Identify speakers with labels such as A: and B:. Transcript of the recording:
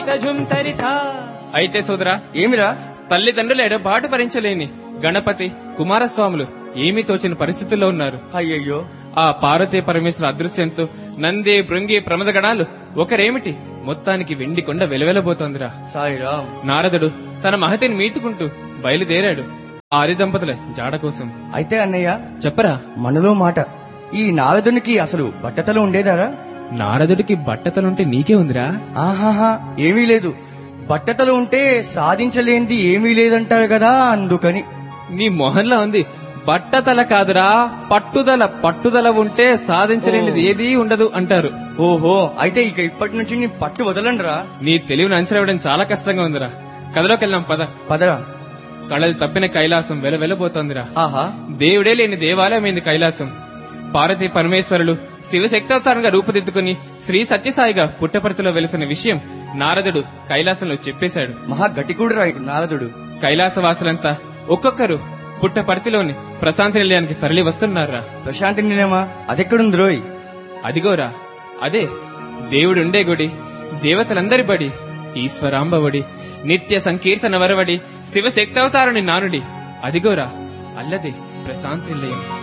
A: తాళిత ఝుంతరిత
B: అయితే సోదరా
C: ఏమిరా
B: తల్లిదండ్రుల ఎడబాటు భరించలేని గణపతి కుమారస్వాములు ఏమీ తోచిన పరిస్థితుల్లో ఉన్నారు
C: అయ్యయ్యో
B: ఆ పార్వతీ పరమేశ్వర అదృశ్యంతో నంది భృంగి ప్రమద గణాలు ఒకరేమిటి మొత్తానికి వెండి కొండ వెలవెలబోతోందిరా
C: సాయిరామ్
B: నారదుడు తన మహతిని మీతుకుంటూ బయలుదేరాడు ఆరి దంపతుల జాడ కోసం
C: అయితే అన్నయ్య
B: చెప్పరా
C: మనలో మాట ఈ నారదునికి అసలు బట్టతలు ఉండేదారా
B: నారదుడికి బట్టతలుంటే నీకే ఉందిరా
C: ఆహాహా ఏమీ లేదు బట్టతలు ఉంటే సాధించలేనిది ఏమీ లేదంటారు కదా అందుకని
B: నీ మొహంలో ఉంది బట్టతల కాదురా పట్టుదల పట్టుదల ఉంటే సాధించలేనిది
C: ఓ.
B: ఏదీ ఉండదు అంటారు
C: ఓహో అయితే ఇక ఇప్పటి నుంచి నీ పట్టు వదలండిరా
B: నీ తెలివిని అంచనా చాలా కష్టంగా ఉందిరా కథలోకి వెళ్దాం పద
C: పదరా
B: కళలు తప్పిన కైలాసం వెల వెలబోతోందిరా
C: ఆహా
B: దేవుడే లేని దేవాలయమైంది కైలాసం పార్వతీ పరమేశ్వరులు శివశక్తవతారంగా రూపుదిద్దుకుని శ్రీ సత్యసాయిగా పుట్టపర్తిలో వెలిసిన విషయం నారదుడు కైలాసంలో చెప్పేశాడు
C: మహా గట్టికూడరా ఈ నారదుడు
B: కైలాసవాసులంతా ఒక్కొక్కరు పుట్టపర్తిలోని ప్రశాంతి నిలయానికి తరలి వస్తున్నారా
C: ప్రశాంతి నిలయమా అదెక్కడుంది రోయ్
B: అదిగోరా అదే దేవుడుండే గుడి దేవతలందరి బడి ఈశ్వరాంబవడి నిత్య సంకీర్తన వరవడి శివశక్తవతారుని నానుడి అదిగోరా అల్లదే ప్రశాంతి నిలయం